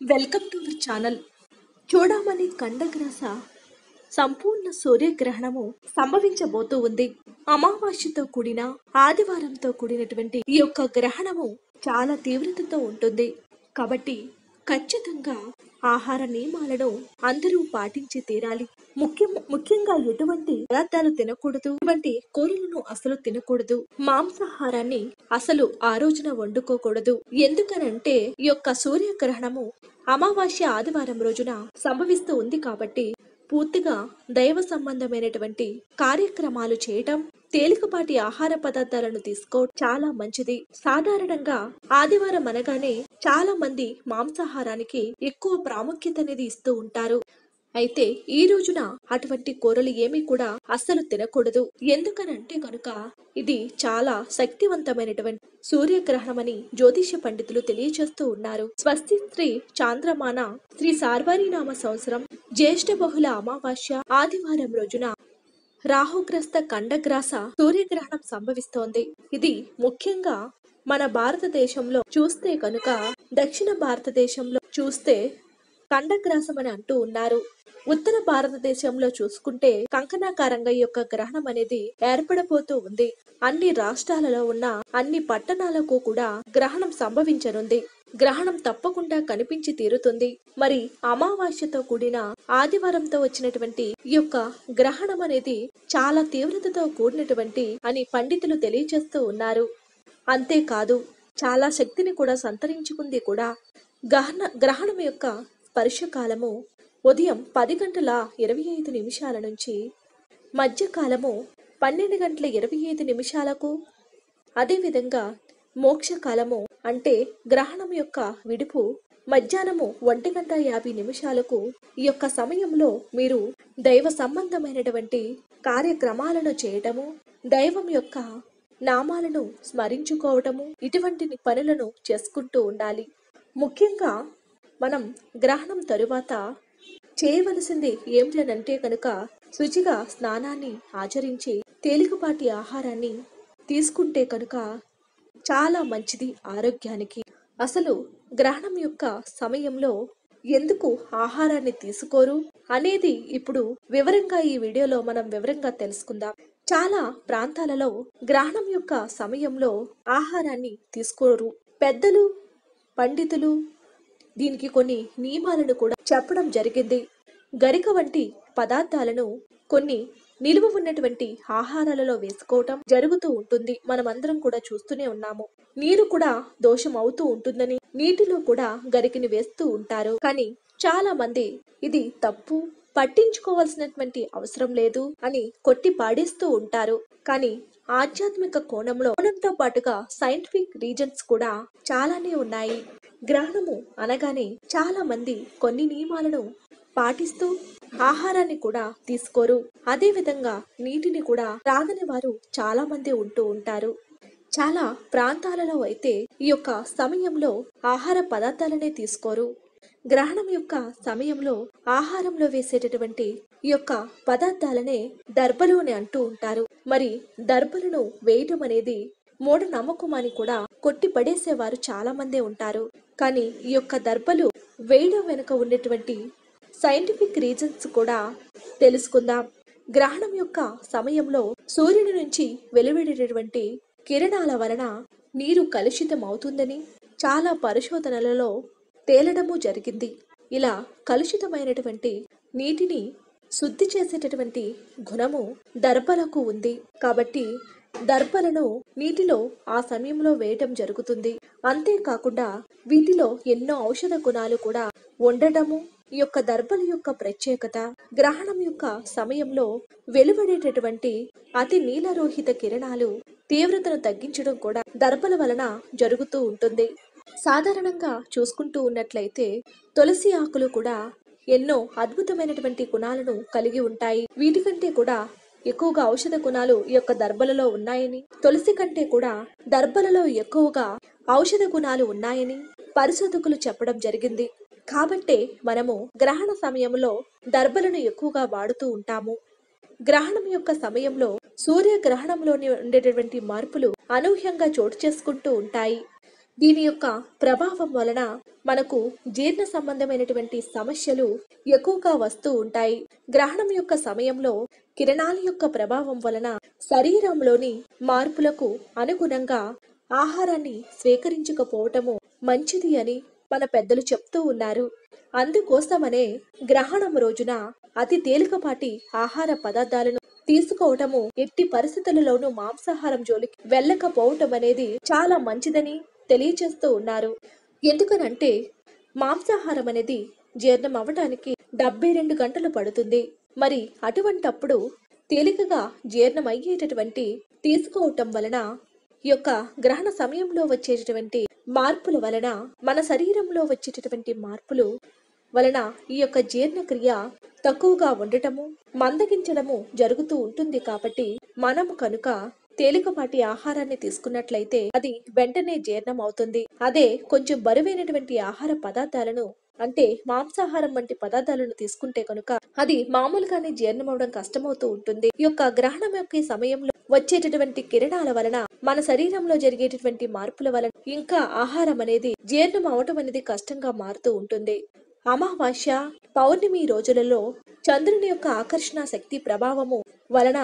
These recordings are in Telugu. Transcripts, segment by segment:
వెల్కమ్ టు అవర్ ఛానల్ చూడమని కండగ్రాస సంపూర్ణ సూర్యగ్రహణము సంభవించబోతూ ఉంది అమావాస్యతో కూడిన ఆదివారంతో కూడినటువంటి ఈ యొక్క గ్రహణము చాలా తీవ్రతతో ఉంటుంది కాబట్టి ఖచ్చితంగా ఆహార నియమాలను అందరూ పాటించి తీరాలి ముఖ్యం ముఖ్యంగా ఎటువంటి పదార్థాలు తినకూడదు ఇటువంటి కూరలను అసలు తినకూడదు మాంసాహారాన్ని అసలు ఆ రోజున వండుకోకూడదు ఎందుకనంటే ఈ యొక్క సూర్యగ్రహణము అమావాస్య ఆదివారం రోజున సంభవిస్తూ ఉంది కాబట్టి పూర్తిగా దైవ సంబంధమైనటువంటి కార్యక్రమాలు చేయటం తేలికపాటి ఆహార పదార్థాలను తీసుకో చాలా మంచిది సాధారణంగా ఆదివారం అనగానే చాలా మంది మాంసాహారానికి ఎక్కువ ప్రాముఖ్యత అనేది ఇస్తూ ఉంటారు అయితే ఈ రోజున అటువంటి కూరలు ఏమీ కూడా అస్సలు తినకూడదు ఎందుకనంటే కనుక ఇది చాలా శక్తివంతమైనటువంటి సూర్యగ్రహణమని జ్యోతిష పండితులు తెలియజేస్తూ ఉన్నారు స్వస్తి శ్రీ చాంద్రమాన శ్రీ సార్వరీనామ సంవత్సరం జ్యేష్ఠ బహుళ అమావాస్య ఆదివారం రోజున రాహుగ్రస్త కండగ్రాస సూర్యగ్రహణం సంభవిస్తోంది ఇది ముఖ్యంగా మన భారతదేశంలో చూస్తే కనుక దక్షిణ భారతదేశంలో చూస్తే కండగ్రాసం అని అంటూ ఉన్నారు ఉత్తర భారతదేశంలో చూసుకుంటే కంకణాకారంగా ఈ యొక్క గ్రహణం అనేది ఏర్పడబోతూ ఉంది అన్ని రాష్ట్రాలలో ఉన్న అన్ని పట్టణాలకు కూడా గ్రహణం సంభవించనుంది గ్రహణం తప్పకుండా కనిపించి తీరుతుంది మరి అమావాస్యతో కూడిన ఆదివారంతో వచ్చినటువంటి ఈ యొక్క గ్రహణం అనేది చాలా తీవ్రతతో కూడినటువంటి అని పండితులు తెలియజేస్తూ ఉన్నారు అంతేకాదు చాలా శక్తిని కూడా సంతరించుకుంది కూడా గ్రహణ గ్రహణం యొక్క స్పర్శకాలము ఉదయం పది గంటల ఇరవై ఐదు నిమిషాల నుంచి మధ్యకాలము పన్నెండు గంటల ఇరవై ఐదు నిమిషాలకు అదేవిధంగా మోక్షకాలము అంటే గ్రహణం యొక్క విడుపు మధ్యాహ్నము ఒంటి గంట యాభై నిమిషాలకు ఈ యొక్క సమయంలో మీరు దైవ సంబంధమైనటువంటి కార్యక్రమాలను చేయటము దైవం యొక్క నామాలను స్మరించుకోవటము ఇటువంటి పనులను చేసుకుంటూ ఉండాలి ముఖ్యంగా మనం గ్రహణం తరువాత చేయవలసింది ఏమిటనంటే కనుక శుచిగా స్నానాన్ని ఆచరించి తేలికపాటి ఆహారాన్ని తీసుకుంటే కనుక చాలా మంచిది ఆరోగ్యానికి అసలు గ్రహణం యొక్క సమయంలో ఎందుకు ఆహారాన్ని తీసుకోరు అనేది ఇప్పుడు వివరంగా ఈ వీడియోలో మనం వివరంగా తెలుసుకుందాం చాలా ప్రాంతాలలో గ్రహణం యొక్క సమయంలో ఆహారాన్ని తీసుకోరు పెద్దలు పండితులు దీనికి కొన్ని నియమాలను కూడా చెప్పడం జరిగింది గరిక వంటి పదార్థాలను కొన్ని నిలువ ఉన్నటువంటి ఆహారాలలో వేసుకోవటం జరుగుతూ ఉంటుంది మనమందరం కూడా చూస్తూనే ఉన్నాము నీరు కూడా దోషం అవుతూ ఉంటుందని నీటిలో కూడా గరికిని వేస్తూ ఉంటారు కానీ చాలా మంది ఇది తప్పు పట్టించుకోవాల్సినటువంటి అవసరం లేదు అని కొట్టి పాడేస్తూ ఉంటారు కానీ ఆధ్యాత్మిక కోణంలో కోణంతో పాటుగా సైంటిఫిక్ రీజన్స్ కూడా చాలానే ఉన్నాయి గ్రహణము అనగానే చాలా మంది కొన్ని నియమాలను పాటిస్తూ ఆహారాన్ని కూడా తీసుకోరు అదే విధంగా నీటిని కూడా తాగని వారు చాలా మంది ఉంటూ ఉంటారు చాలా ప్రాంతాలలో అయితే ఈ యొక్క సమయంలో ఆహార పదార్థాలనే తీసుకోరు గ్రహణం యొక్క సమయంలో ఆహారంలో వేసేటటువంటి ఈ యొక్క పదార్థాలనే దర్భలు అని అంటూ ఉంటారు మరి దర్భలను వేయటం అనేది మూఢనమ్మకం అని కూడా కొట్టి పడేసేవారు చాలా మందే ఉంటారు కానీ ఈ యొక్క దర్భలు వేయడం వెనుక ఉన్నటువంటి సైంటిఫిక్ రీజన్స్ కూడా తెలుసుకుందాం గ్రహణం యొక్క సమయంలో సూర్యుని నుంచి వెలువడేటటువంటి కిరణాల వలన నీరు కలుషితం అవుతుందని చాలా పరిశోధనలలో తేలడము జరిగింది ఇలా కలుషితమైనటువంటి నీటిని శుద్ధి చేసేటటువంటి గుణము దర్భలకు ఉంది కాబట్టి దర్భలను నీటిలో ఆ సమయంలో వేయటం జరుగుతుంది అంతేకాకుండా వీటిలో ఎన్నో ఔషధ గుణాలు కూడా ఉండటము ఈ యొక్క దర్భల యొక్క ప్రత్యేకత గ్రహణం యొక్క సమయంలో వెలువడేటటువంటి అతి నీలరోహిత కిరణాలు తీవ్రతను తగ్గించడం కూడా దర్భల వలన జరుగుతూ ఉంటుంది సాధారణంగా చూసుకుంటూ ఉన్నట్లయితే తులసి ఆకులు కూడా ఎన్నో అద్భుతమైనటువంటి గుణాలను కలిగి ఉంటాయి వీటికంటే కూడా ఎక్కువగా ఔషధ గుణాలు ఈ యొక్క దర్భలలో ఉన్నాయని తులసి కంటే కూడా దర్భలలో ఎక్కువగా ఔషధ గుణాలు ఉన్నాయని పరిశోధకులు చెప్పడం జరిగింది కాబట్టే మనము గ్రహణ సమయంలో దర్భలను ఎక్కువగా వాడుతూ ఉంటాము గ్రహణం యొక్క సమయంలో సూర్య గ్రహణంలోని ఉండేటటువంటి మార్పులు అనూహ్యంగా చోటు చేసుకుంటూ ఉంటాయి దీని యొక్క ప్రభావం వలన మనకు జీర్ణ సంబంధమైనటువంటి సమస్యలు ఎక్కువగా వస్తూ ఉంటాయి గ్రహణం యొక్క సమయంలో కిరణాల యొక్క ప్రభావం వలన శరీరంలోని మార్పులకు అనుగుణంగా ఆహారాన్ని స్వీకరించకపోవటము మంచిది అని మన పెద్దలు చెప్తూ ఉన్నారు అందుకోసమనే గ్రహణం రోజున అతి తేలికపాటి ఆహార పదార్థాలను తీసుకోవటము ఎట్టి పరిస్థితులలోనూ మాంసాహారం జోలికి వెళ్ళకపోవటం అనేది చాలా మంచిదని తెలియచేస్తూ ఉన్నారు ఎందుకనంటే మాంసాహారం అనేది జీర్ణం అవ్వటానికి డెబ్బై రెండు గంటలు పడుతుంది మరి అటువంటప్పుడు తేలికగా జీర్ణం అయ్యేటటువంటి తీసుకోవటం వలన ఈ యొక్క గ్రహణ సమయంలో వచ్చేటటువంటి మార్పుల వలన మన శరీరంలో వచ్చేటటువంటి మార్పులు వలన ఈ యొక్క జీర్ణక్రియ తక్కువగా ఉండటము మందగించడము జరుగుతూ ఉంటుంది కాబట్టి మనం కనుక తేలికపాటి ఆహారాన్ని తీసుకున్నట్లయితే అది వెంటనే జీర్ణం అవుతుంది అదే కొంచెం బరువైనటువంటి ఆహార పదార్థాలను అంటే మాంసాహారం వంటి పదార్థాలను తీసుకుంటే కనుక అది మామూలుగానే జీర్ణం అవడం కష్టమవుతూ ఉంటుంది ఈ యొక్క గ్రహణం యొక్క ఈ సమయంలో వచ్చేటటువంటి కిరణాల వలన మన శరీరంలో జరిగేటటువంటి మార్పుల వలన ఇంకా ఆహారం అనేది జీర్ణం అవటం అనేది కష్టంగా మారుతూ ఉంటుంది అమావాస్య పౌర్ణమి రోజులలో చంద్రుని యొక్క ఆకర్షణ శక్తి ప్రభావము వలన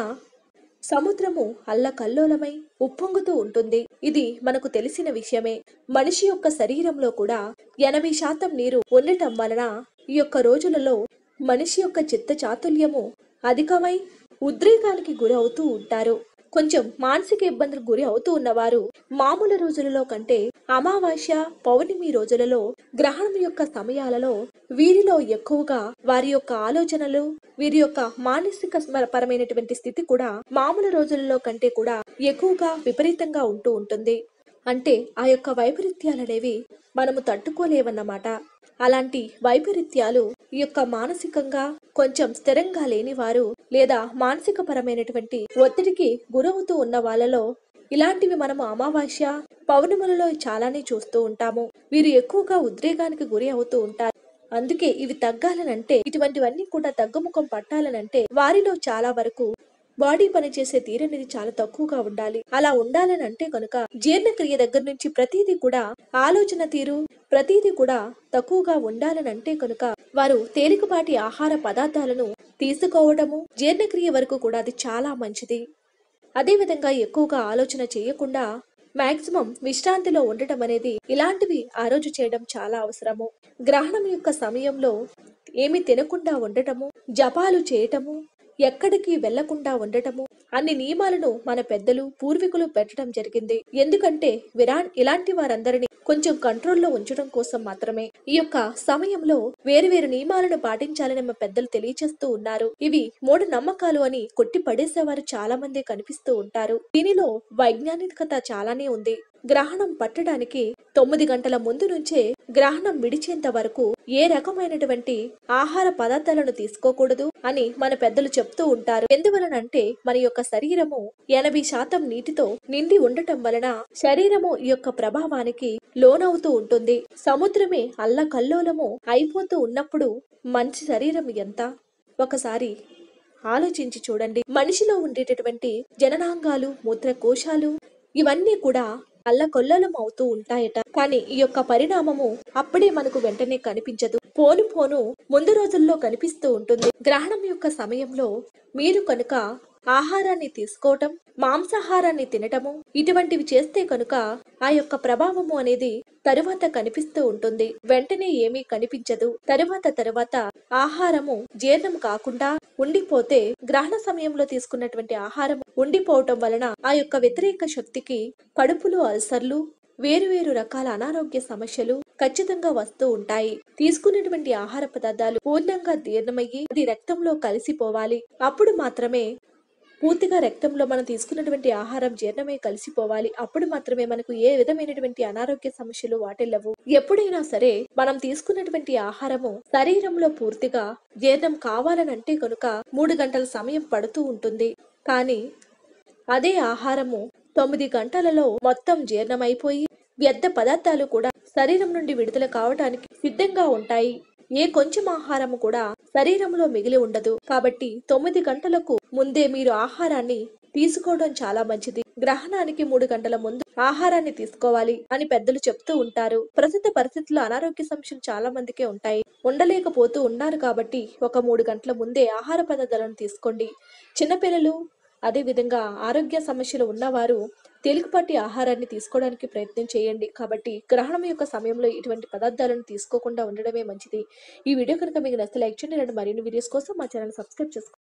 సముద్రము అల్లకల్లోలమై ఉప్పొంగుతూ ఉంటుంది ఇది మనకు తెలిసిన విషయమే మనిషి యొక్క శరీరంలో కూడా ఎనభై శాతం నీరు ఉండటం వలన ఈ యొక్క రోజులలో మనిషి యొక్క చిత్త చాతుల్యము అధికమై ఉద్రేకానికి గురి అవుతూ ఉంటారు కొంచెం మానసిక ఇబ్బందులకు గురి అవుతూ ఉన్నవారు మామూలు రోజులలో కంటే అమావాస్య పౌర్ణమి రోజులలో గ్రహణం యొక్క సమయాలలో వీరిలో ఎక్కువగా వారి యొక్క ఆలోచనలు వీరి యొక్క మానసిక స్మ- పరమైనటువంటి స్థితి కూడా మామూలు రోజులలో కంటే కూడా ఎక్కువగా విపరీతంగా ఉంటూ ఉంటుంది అంటే ఆ యొక్క వైపరీత్యాలనేవి మనము తట్టుకోలేవన్నమాట అలాంటి వైపరీత్యాలు ఈ యొక్క మానసికంగా కొంచెం స్థిరంగా లేని వారు లేదా మానసిక పరమైనటువంటి ఒత్తిడికి గురవుతూ ఉన్న వాళ్ళలో ఇలాంటివి మనము అమావాస్య పౌర్ణములలో చాలానే చూస్తూ ఉంటాము వీరు ఎక్కువగా ఉద్రేకానికి గురి అవుతూ ఉంటారు అందుకే ఇవి తగ్గాలనంటే ఇటువంటివన్నీ కూడా తగ్గుముఖం పట్టాలనంటే వారిలో చాలా వరకు బాడీ పనిచేసే తీరు అనేది చాలా తక్కువగా ఉండాలి అలా ఉండాలని అంటే కనుక జీర్ణక్రియ దగ్గర నుంచి ప్రతిదీ కూడా ఆలోచన తీరు ప్రతిదీ కూడా తక్కువగా ఉండాలని అంటే కనుక వారు తేలికపాటి ఆహార పదార్థాలను తీసుకోవడము జీర్ణక్రియ వరకు కూడా అది చాలా మంచిది అదేవిధంగా ఎక్కువగా ఆలోచన చేయకుండా మాక్సిమం విశ్రాంతిలో ఉండటం అనేది ఇలాంటివి ఆ రోజు చేయడం చాలా అవసరము గ్రహణం యొక్క సమయంలో ఏమి తినకుండా ఉండటము జపాలు చేయటము ఎక్కడికి వెళ్లకుండా ఉండటము అన్ని నియమాలను మన పెద్దలు పూర్వీకులు పెట్టడం జరిగింది ఎందుకంటే విరా ఇలాంటి వారందరినీ కొంచెం కంట్రోల్లో ఉంచడం కోసం మాత్రమే ఈ యొక్క సమయంలో వేరువేరు నియమాలను పాటించాలని మా పెద్దలు తెలియచేస్తూ ఉన్నారు ఇవి మూఢ నమ్మకాలు అని కొట్టి పడేసేవారు చాలా మంది కనిపిస్తూ ఉంటారు దీనిలో వైజ్ఞానికత చాలానే ఉంది గ్రహణం పట్టడానికి తొమ్మిది గంటల ముందు నుంచే గ్రహణం విడిచేంత వరకు ఏ రకమైనటువంటి ఆహార పదార్థాలను తీసుకోకూడదు అని మన పెద్దలు చెప్తూ ఉంటారు ఎందువలనంటే మన యొక్క శరీరము ఎనభై శాతం నీటితో నిండి ఉండటం వలన శరీరము ఈ యొక్క ప్రభావానికి లోనవుతూ ఉంటుంది సముద్రమే అల్లకల్లోలము అయిపోతూ ఉన్నప్పుడు మనిషి శరీరం ఎంత ఒకసారి ఆలోచించి చూడండి మనిషిలో ఉండేటటువంటి జననాంగాలు మూత్రకోశాలు ఇవన్నీ కూడా అల్లకొల్లలం అవుతూ ఉంటాయట కానీ ఈ యొక్క పరిణామము అప్పుడే మనకు వెంటనే కనిపించదు పోను పోను ముందు రోజుల్లో కనిపిస్తూ ఉంటుంది గ్రహణం యొక్క సమయంలో మీరు కనుక ఆహారాన్ని తీసుకోవటం మాంసాహారాన్ని తినటము ఇటువంటివి చేస్తే కనుక ఆ యొక్క ప్రభావము అనేది తరువాత కనిపిస్తూ ఉంటుంది వెంటనే ఏమీ కనిపించదు తరువాత తరువాత ఆహారము జీర్ణం కాకుండా ఉండిపోతే గ్రహణ సమయంలో తీసుకున్నటువంటి ఆహారం ఉండిపోవటం వలన ఆ యొక్క వ్యతిరేక శక్తికి కడుపులో అల్సర్లు వేరువేరు రకాల అనారోగ్య సమస్యలు ఖచ్చితంగా వస్తూ ఉంటాయి తీసుకున్నటువంటి ఆహార పదార్థాలు పూర్ణంగా జీర్ణమయ్యి అది రక్తంలో కలిసిపోవాలి అప్పుడు మాత్రమే పూర్తిగా రక్తంలో మనం తీసుకున్నటువంటి ఆహారం జీర్ణమై కలిసిపోవాలి అప్పుడు మాత్రమే మనకు ఏ విధమైనటువంటి అనారోగ్య సమస్యలు వాటిల్లవు ఎప్పుడైనా సరే మనం తీసుకున్నటువంటి ఆహారము శరీరంలో పూర్తిగా జీర్ణం కావాలనంటే కనుక మూడు గంటల సమయం పడుతూ ఉంటుంది కానీ అదే ఆహారము తొమ్మిది గంటలలో మొత్తం జీర్ణమైపోయి వ్యర్థ పదార్థాలు కూడా శరీరం నుండి విడుదల కావడానికి సిద్ధంగా ఉంటాయి ఏ కొంచెం ఆహారం కూడా శరీరంలో మిగిలి ఉండదు కాబట్టి తొమ్మిది గంటలకు ముందే మీరు ఆహారాన్ని తీసుకోవడం చాలా మంచిది గ్రహణానికి మూడు గంటల ముందు ఆహారాన్ని తీసుకోవాలి అని పెద్దలు చెప్తూ ఉంటారు ప్రస్తుత పరిస్థితుల్లో అనారోగ్య సమస్యలు చాలా మందికే ఉంటాయి ఉండలేకపోతూ ఉన్నారు కాబట్టి ఒక మూడు గంటల ముందే ఆహార పదార్థాలను తీసుకోండి చిన్నపిల్లలు అదే విధంగా ఆరోగ్య సమస్యలు ఉన్నవారు తేలికపాటి ఆహారాన్ని తీసుకోవడానికి ప్రయత్నం చేయండి కాబట్టి గ్రహణం యొక్క సమయంలో ఇటువంటి పదార్థాలను తీసుకోకుండా ఉండడమే మంచిది ఈ వీడియో కనుక మీకు నచ్చితే లైక్ చేయండి ఇలాంటి మరిన్ని వీడియోస్ కోసం మా ఛానల్ సబ్స్క్రైబ్ చేసుకోండి